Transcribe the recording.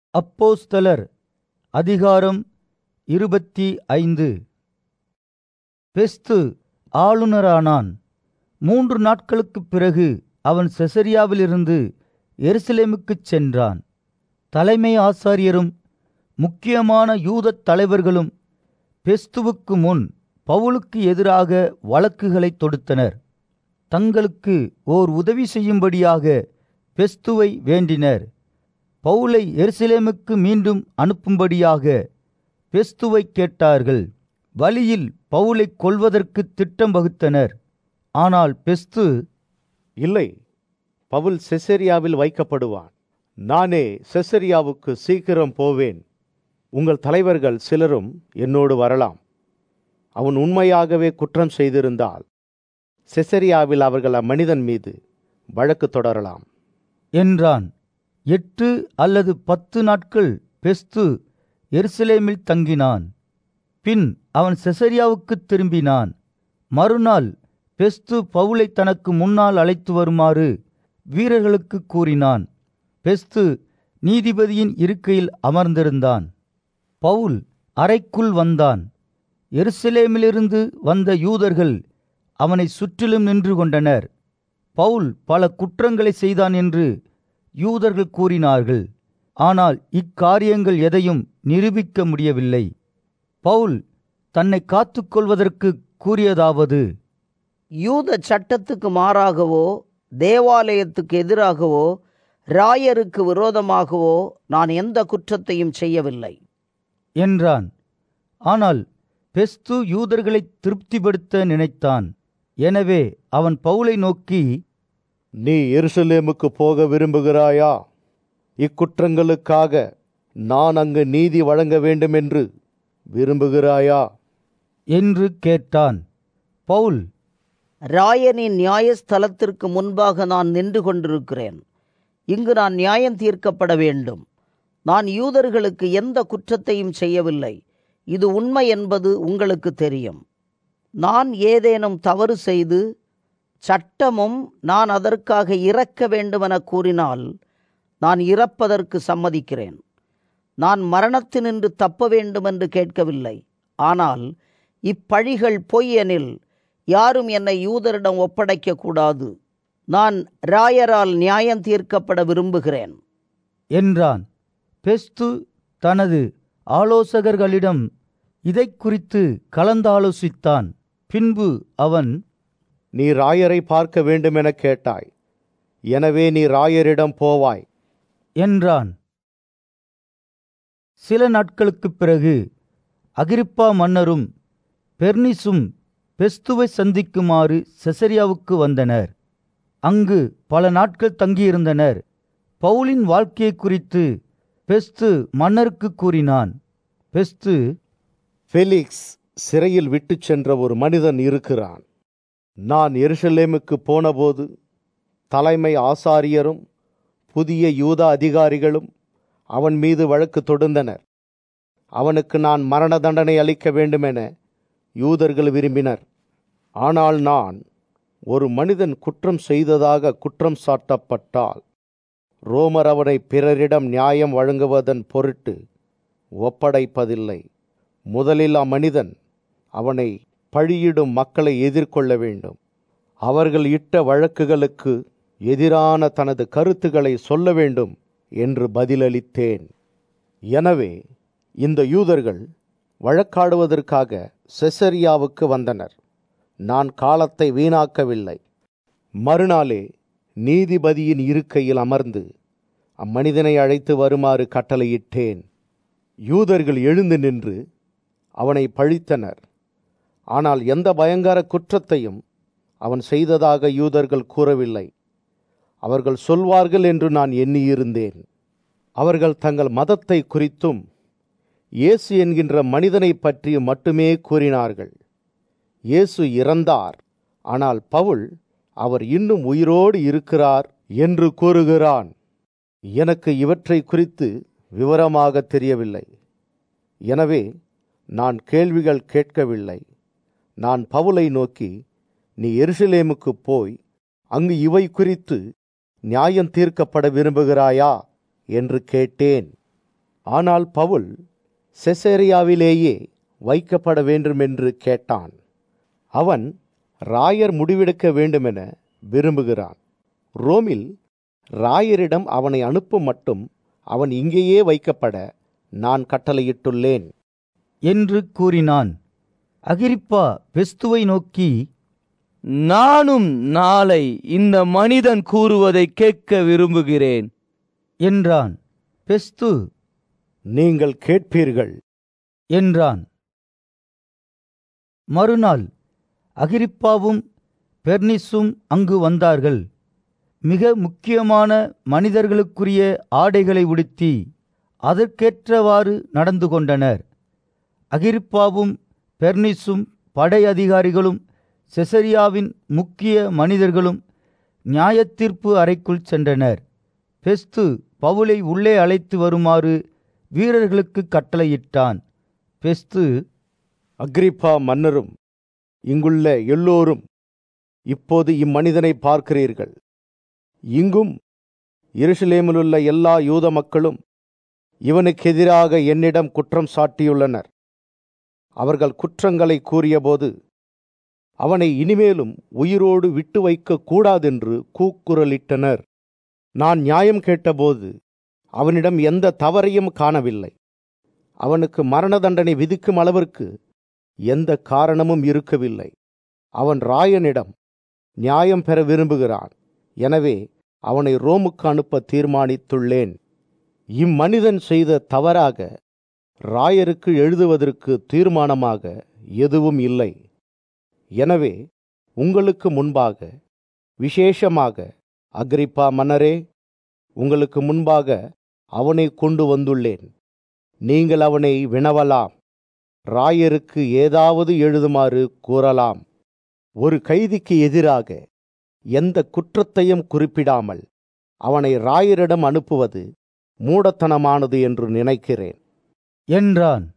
அப்போஸ்தலர் அதிகாரம் இருபத்தி ஐந்து பெஸ்து ஆளுநரானான் மூன்று நாட்களுக்குப் பிறகு அவன் செசரியாவிலிருந்து எருசலேமுக்குச் சென்றான் தலைமை ஆசாரியரும் முக்கியமான யூதத் தலைவர்களும் பெஸ்துவுக்கு முன் பவுலுக்கு எதிராக வழக்குகளைத் தொடுத்தனர் தங்களுக்கு ஓர் உதவி செய்யும்படியாக பெஸ்துவை வேண்டினர் பவுலை எருசலேமுக்கு மீண்டும் அனுப்பும்படியாக பெஸ்துவை கேட்டார்கள் வழியில் பவுலைக் கொல்வதற்கு திட்டம் வகுத்தனர் ஆனால் பெஸ்து இல்லை பவுல் செசரியாவில் வைக்கப்படுவான் நானே செசரியாவுக்கு சீக்கிரம் போவேன் உங்கள் தலைவர்கள் சிலரும் என்னோடு வரலாம் அவன் உண்மையாகவே குற்றம் செய்திருந்தால் செசரியாவில் அவர்கள் அம்மனிதன் மீது வழக்கு தொடரலாம் என்றான் எட்டு அல்லது பத்து நாட்கள் பெஸ்து எருசலேமில் தங்கினான் பின் அவன் செசரியாவுக்குத் திரும்பினான் மறுநாள் பெஸ்து பவுலை தனக்கு முன்னால் அழைத்து வருமாறு வீரர்களுக்கு கூறினான் பெஸ்து நீதிபதியின் இருக்கையில் அமர்ந்திருந்தான் பவுல் அறைக்குள் வந்தான் எருசலேமிலிருந்து வந்த யூதர்கள் அவனை சுற்றிலும் நின்று கொண்டனர் பவுல் பல குற்றங்களை செய்தான் என்று யூதர்கள் கூறினார்கள் ஆனால் இக்காரியங்கள் எதையும் நிரூபிக்க முடியவில்லை பவுல் தன்னை காத்துக்கொள்வதற்கு கூறியதாவது யூத சட்டத்துக்கு மாறாகவோ தேவாலயத்துக்கு எதிராகவோ ராயருக்கு விரோதமாகவோ நான் எந்த குற்றத்தையும் செய்யவில்லை என்றான் ஆனால் பெஸ்து யூதர்களை திருப்திப்படுத்த நினைத்தான் எனவே அவன் பவுலை நோக்கி நீ எருசலேமுக்கு போக விரும்புகிறாயா இக்குற்றங்களுக்காக நான் அங்கு நீதி வழங்க வேண்டும் என்று விரும்புகிறாயா என்று கேட்டான் பவுல் ராயனின் நியாயஸ்தலத்திற்கு முன்பாக நான் நின்று கொண்டிருக்கிறேன் இங்கு நான் நியாயம் தீர்க்கப்பட வேண்டும் நான் யூதர்களுக்கு எந்த குற்றத்தையும் செய்யவில்லை இது உண்மை என்பது உங்களுக்கு தெரியும் நான் ஏதேனும் தவறு செய்து சட்டமும் நான் அதற்காக இறக்க வேண்டுமென கூறினால் நான் இறப்பதற்கு சம்மதிக்கிறேன் நான் மரணத்தினின்று தப்ப வேண்டுமென்று கேட்கவில்லை ஆனால் இப்பழிகள் பொய் எனில் யாரும் என்னை யூதரிடம் ஒப்படைக்க கூடாது நான் ராயரால் நியாயம் தீர்க்கப்பட விரும்புகிறேன் என்றான் பெஸ்து தனது ஆலோசகர்களிடம் இதைக் குறித்து கலந்தாலோசித்தான் பின்பு அவன் நீ ராயரை பார்க்க வேண்டுமென கேட்டாய் எனவே நீ ராயரிடம் போவாய் என்றான் சில நாட்களுக்குப் பிறகு அகிரிப்பா மன்னரும் பெர்னிசும் பெஸ்துவை சந்திக்குமாறு செசரியாவுக்கு வந்தனர் அங்கு பல நாட்கள் தங்கியிருந்தனர் பவுலின் வாழ்க்கையை குறித்து பெஸ்து மன்னருக்கு கூறினான் பெஸ்து ஃபெலிக்ஸ் சிறையில் விட்டுச் சென்ற ஒரு மனிதன் இருக்கிறான் நான் எருசலேமுக்கு போனபோது தலைமை ஆசாரியரும் புதிய யூத அதிகாரிகளும் அவன் மீது வழக்கு தொடுந்தனர் அவனுக்கு நான் மரண தண்டனை அளிக்க வேண்டுமென யூதர்கள் விரும்பினர் ஆனால் நான் ஒரு மனிதன் குற்றம் செய்ததாக குற்றம் சாட்டப்பட்டால் ரோமர் அவனை பிறரிடம் நியாயம் வழங்குவதன் பொருட்டு ஒப்படைப்பதில்லை முதலில் அம்மனிதன் அவனை பழியிடும் மக்களை எதிர்கொள்ள வேண்டும் அவர்கள் இட்ட வழக்குகளுக்கு எதிரான தனது கருத்துக்களை சொல்ல வேண்டும் என்று பதிலளித்தேன் எனவே இந்த யூதர்கள் வழக்காடுவதற்காக செசரியாவுக்கு வந்தனர் நான் காலத்தை வீணாக்கவில்லை மறுநாளே நீதிபதியின் இருக்கையில் அமர்ந்து அம்மனிதனை அழைத்து வருமாறு கட்டளையிட்டேன் யூதர்கள் எழுந்து நின்று அவனை பழித்தனர் ஆனால் எந்த பயங்கர குற்றத்தையும் அவன் செய்ததாக யூதர்கள் கூறவில்லை அவர்கள் சொல்வார்கள் என்று நான் எண்ணியிருந்தேன் அவர்கள் தங்கள் மதத்தை குறித்தும் இயேசு என்கின்ற மனிதனை பற்றி மட்டுமே கூறினார்கள் இயேசு இறந்தார் ஆனால் பவுல் அவர் இன்னும் உயிரோடு இருக்கிறார் என்று கூறுகிறான் எனக்கு இவற்றை குறித்து விவரமாக தெரியவில்லை எனவே நான் கேள்விகள் கேட்கவில்லை நான் பவுலை நோக்கி நீ எருசலேமுக்கு போய் அங்கு இவை குறித்து நியாயம் தீர்க்கப்பட விரும்புகிறாயா என்று கேட்டேன் ஆனால் பவுல் செசேரியாவிலேயே வைக்கப்பட வேண்டுமென்று கேட்டான் அவன் ராயர் முடிவெடுக்க வேண்டுமென விரும்புகிறான் ரோமில் ராயரிடம் அவனை அனுப்பும் மட்டும் அவன் இங்கேயே வைக்கப்பட நான் கட்டளையிட்டுள்ளேன் என்று கூறினான் அகிரிப்பா பெஸ்துவை நோக்கி நானும் நாளை இந்த மனிதன் கூறுவதை கேட்க விரும்புகிறேன் என்றான் பெஸ்து நீங்கள் கேட்பீர்கள் என்றான் மறுநாள் அகிரிப்பாவும் பெர்னிஸும் அங்கு வந்தார்கள் மிக முக்கியமான மனிதர்களுக்குரிய ஆடைகளை உடுத்தி அதற்கேற்றவாறு நடந்து கொண்டனர் அகிரிப்பாவும் பெர்னிஸும் படை அதிகாரிகளும் செசரியாவின் முக்கிய மனிதர்களும் நியாயத்தீர்ப்பு அறைக்குள் சென்றனர் பெஸ்து பவுலை உள்ளே அழைத்து வருமாறு வீரர்களுக்கு கட்டளையிட்டான் பெஸ்து அக்ரிப்பா மன்னரும் இங்குள்ள எல்லோரும் இப்போது இம்மனிதனை பார்க்கிறீர்கள் இங்கும் எருசலேமிலுள்ள எல்லா யூத மக்களும் இவனுக்கு எதிராக என்னிடம் குற்றம் சாட்டியுள்ளனர் அவர்கள் குற்றங்களை கூறியபோது அவனை இனிமேலும் உயிரோடு விட்டு வைக்க கூடாதென்று கூக்குரலிட்டனர் நான் நியாயம் கேட்டபோது அவனிடம் எந்த தவறையும் காணவில்லை அவனுக்கு மரண தண்டனை விதிக்கும் அளவிற்கு எந்த காரணமும் இருக்கவில்லை அவன் ராயனிடம் நியாயம் பெற விரும்புகிறான் எனவே அவனை ரோமுக்கு அனுப்ப தீர்மானித்துள்ளேன் இம்மனிதன் செய்த தவறாக ராயருக்கு எழுதுவதற்கு தீர்மானமாக எதுவும் இல்லை எனவே உங்களுக்கு முன்பாக விசேஷமாக அக்ரிப்பா மன்னரே உங்களுக்கு முன்பாக அவனை கொண்டு வந்துள்ளேன் நீங்கள் அவனை வினவலாம் ராயருக்கு ஏதாவது எழுதுமாறு கூறலாம் ஒரு கைதிக்கு எதிராக எந்த குற்றத்தையும் குறிப்பிடாமல் அவனை ராயரிடம் அனுப்புவது மூடத்தனமானது என்று நினைக்கிறேன் என்றான்